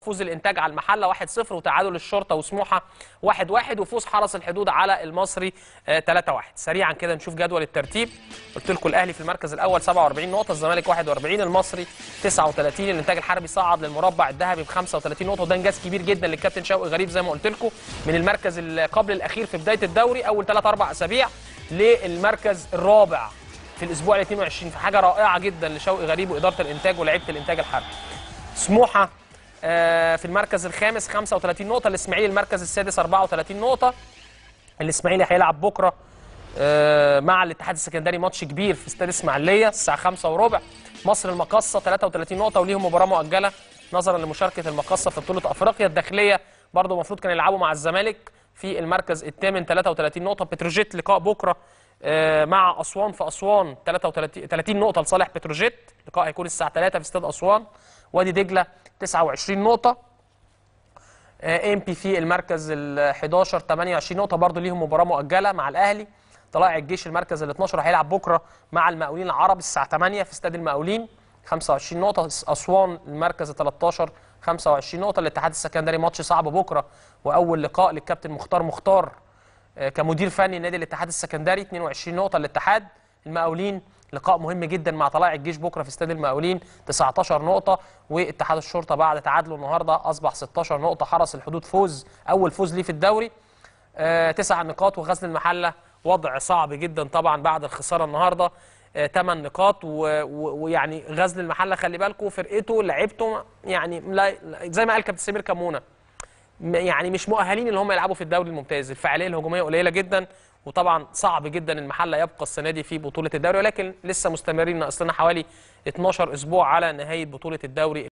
فوز الانتاج على المحله 1-0 وتعادل الشرطه وسموحه 1-1 وفوز حرس الحدود على المصري آه، 3-1 سريعا كده نشوف جدول الترتيب قلت لكم الاهلي في المركز الاول 47 نقطه الزمالك 41 المصري 39 الانتاج الحربي صعد للمربع الذهبي ب 35 نقطه وده انجاز كبير جدا للكابتن شوقي غريب زي ما قلت لكم من المركز اللي قبل الاخير في بدايه الدوري اول 3 4 اسابيع للمركز الرابع في الاسبوع ال 22 في حاجه رائعه جدا لشوقي غريب واداره الانتاج ولاعيبه الانتاج الحربي سموحه آه، في المركز الخامس 35 نقطه الاسماعيلي المركز السادس 34 نقطه الاسماعيلي هيلعب بكره آه، مع الاتحاد السكندري ماتش كبير في استاد اسماعيليه الساعه 5 وربع مصر المقصه 33 نقطه وليهم مباراه مؤجله نظرا لمشاركه المقصه في بطوله افريقيا الداخليه برضه المفروض كانوا يلعبوا مع الزمالك في المركز الثامن 33 نقطه بتروجيت لقاء بكره آه، مع اسوان في اسوان 33 30 نقطه لصالح بتروجيت لقاء هيكون الساعه 3 في استاد اسوان وادي دجله 29 نقطه ام بي في المركز ال 11 28 نقطه برضه ليهم مباراه مؤجله مع الاهلي طلائع الجيش المركز ال 12 هيلعب بكره مع المقاولين العرب الساعه 8 في استاد المقاولين 25 نقطه اسوان المركز ال 13 25 نقطه الاتحاد السكندري ماتش صعب بكره واول لقاء للكابتن مختار مختار آه، كمدير فني نادي الاتحاد السكندري 22 نقطه الاتحاد المقاولين لقاء مهم جدا مع طلائع الجيش بكره في استاد المقاولين 19 نقطه واتحاد الشرطه بعد تعادله النهارده اصبح 16 نقطه حرس الحدود فوز اول فوز ليه في الدوري آه، تسع نقاط وغزل المحله وضع صعب جدا طبعا بعد الخساره النهارده آه، ثمان نقاط و- و- ويعني غزل المحله خلي بالكم فرقته لعيبته يعني لا زي ما قال كابتن سمير كمونه م- يعني مش مؤهلين ان هم يلعبوا في الدوري الممتاز الفعاليه الهجوميه قليله جدا وطبعا صعب جدا المحله يبقى السنه دي في بطوله الدوري ولكن لسه مستمرين ناقص لنا حوالي 12 اسبوع على نهايه بطوله الدوري